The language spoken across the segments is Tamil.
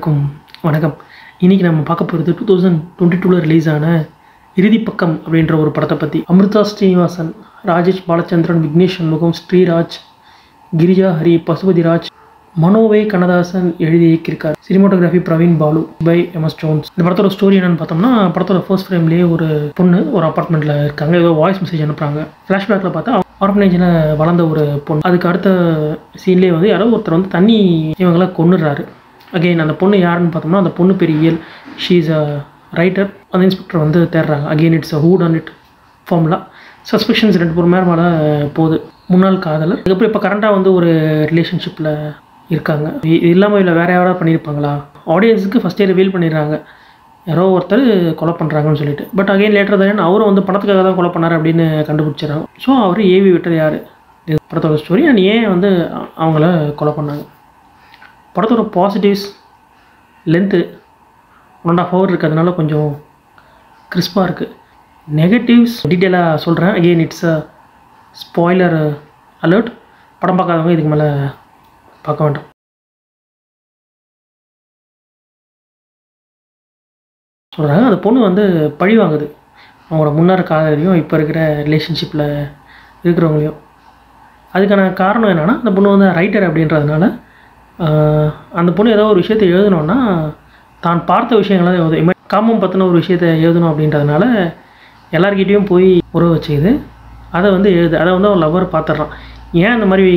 அனைவருக்கும் வணக்கம் இன்றைக்கி நம்ம பார்க்க போகிறது டூ தௌசண்ட் டுவெண்ட்டி டூவில் ரிலீஸ் ஆன இறுதிப்பக்கம் அப்படின்ற ஒரு படத்தை பற்றி அமிர்தா ஸ்ரீனிவாசன் ராஜேஷ் பாலச்சந்திரன் விக்னேஷ் சண்முகம் ஸ்ரீராஜ் கிரிஜா ஹரி பசுபதிராஜ் மனோவே கண்ணதாசன் எழுதி இயக்கியிருக்கார் cinematography Praveen Balu by M S Jones இந்த படத்தோட ஸ்டோரி என்னன்னு பார்த்தோம்னா படத்தோட ஃபர்ஸ்ட் ஃப்ரேம்லேயே ஒரு பொண்ணு ஒரு அப்பார்ட்மெண்ட்டில் இருக்காங்க ஏதோ வாய்ஸ் மெசேஜ் அனுப்புகிறாங்க ஃப்ளாஷ்பேக்கில் பார்த்தா ஆர்கனைஜில் வளர்ந்த ஒரு பொண்ணு அதுக்கு அடுத்த சீன்லேயே வந்து யாரோ ஒருத்தர் வந்து தண்ணி இவங்கள கொன்னுடுறாரு அகெயின் அந்த பொண்ணு யாருன்னு பார்த்தோம்னா அந்த பொண்ணு பேர் Iyal she is a writer அந்த இன்ஸ்பெக்டர் வந்து தேடுறாங்க again it's a whodunit formula suspicions ரெண்டு பேரும் மேலே மேலே போகுது முன்னாள் காதலர் அதுக்கப்புறம் இப்போ கரண்ட்டாக வந்து ஒரு ரிலேஷன்ஷிப்பில் இருக்காங்க இ- இது இல்லாமல் இல்லை வேறு யாராவது பண்ணியிருப்பாங்களா ஆடியன்ஸுக்கு ஃபஸ்ட்டே ரிவீல் பண்ணிடுறாங்க யாரோ ஒருத்தர் கொலை பண்ணுறாங்கன்னு சொல்லிட்டு பட் அகைன் லேட்டர் தான் அவரும் வந்து பணத்துக்காக தான் கொலை பண்ணார் அப்படின்னு கண்டுபிடிச்சிடறாங்க ஸோ அவர் ஏவி விட்டது யார் இது படத்தோட ஸ்டோரி அண்ட் ஏன் வந்து அ- அவங்கள கொலை பண்ணாங்க படத்தோட positives length one and half hour இருக்கிறதுனால கொஞ்சம் கிறிஸ்பாக இருக்குது நெகட்டிவ்ஸ் டீட்டெயிலாக சொல்கிறேன் again it's a spoiler alert படம் பார்க்காதவங்க இதுக்கு மேலே பார்க்க வேண்டாம் சொல்கிறாங்க அந்த பொண்ணு வந்து பழி வாங்குது அவங்களோட முன்னாள் காதலையும் இப்போ இருக்கிற ரிலேஷன்ஷிப்பில் இருக்கிறவங்களையும் அதுக்கான காரணம் என்னென்னா அந்த பொண்ணு வந்து ரைட்டர் அப்படின்றதுனால ஆஹ், அந்த பொண்ணு ஏதோ ஒரு விஷயத்தை எழுதணும்னா தான் பார்த்த விஷயங்களை எழுது இம- காமம் பற்றின ஒரு விஷயத்தை எழுதணும் அப்படின்றதுனால எல்லார்கிட்டேயும் போய் உறவு வச்சுக்குது அதை வந்து எழுது அதை வந்து அவன் லவ்வர் பார்த்துட்றான் ஏன் அந்த மாதிரி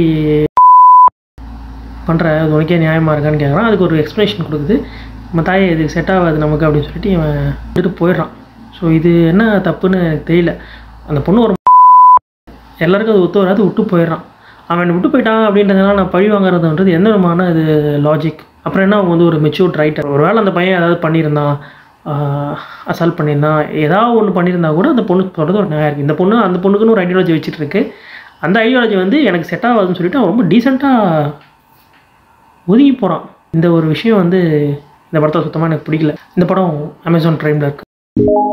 பண்ணுற அது உனக்கே நியாயமாக இருக்கான்னு கேட்குறான் அதுக்கு ஒரு எக்ஸ்ப்ளனேஷன் கொடுக்குது நம்ம தாயை இது செட் ஆகாது நமக்கு அப்படின்னு சொல்லிட்டு இவன் விட்டுட்டு போயிடுறான் ஸோ இது என்ன தப்புன்னு எனக்கு தெரியல அந்த பொண்ணு ஒரு எல்லாருக்கும் அது ஒத்து வராது விட்டு போயிடுறான் அவன் விட்டு போயிட்டான் அப்படின்றதுனால நான் பழி வாங்குறதுன்றது எந்த விதமான இது லாஜிக் அப்புறம் என்ன அவங்க வந்து ஒரு மெச்சூர்ட் ரைட்டர் ஒருவேளை அந்த பையன் ஏதாவது பண்ணியிருந்தான் அசால்ட் பண்ணியிருந்தான் ஏதாவது ஒன்று பண்ணியிருந்தா கூட அந்த பொண்ணுக்கு சொல்கிறது ஒரு நியாயம் இருக்குது இந்த பொண்ணு அந்த பொண்ணுக்குன்னு ஒரு ஐடியாலஜி வச்சுட்டு இருக்கு அந்த ஐடியாலஜி வந்து எனக்கு செட் ஆகாதுன்னு சொல்லிட்டு அவன் ரொம்ப டீசெண்டாக ஒதுங்கி போகிறான் இந்த ஒரு விஷயம் வந்து இந்த படத்தை சுத்தமாக எனக்கு பிடிக்கல இந்த படம் அமேசான் ப்ரைமில் இருக்குது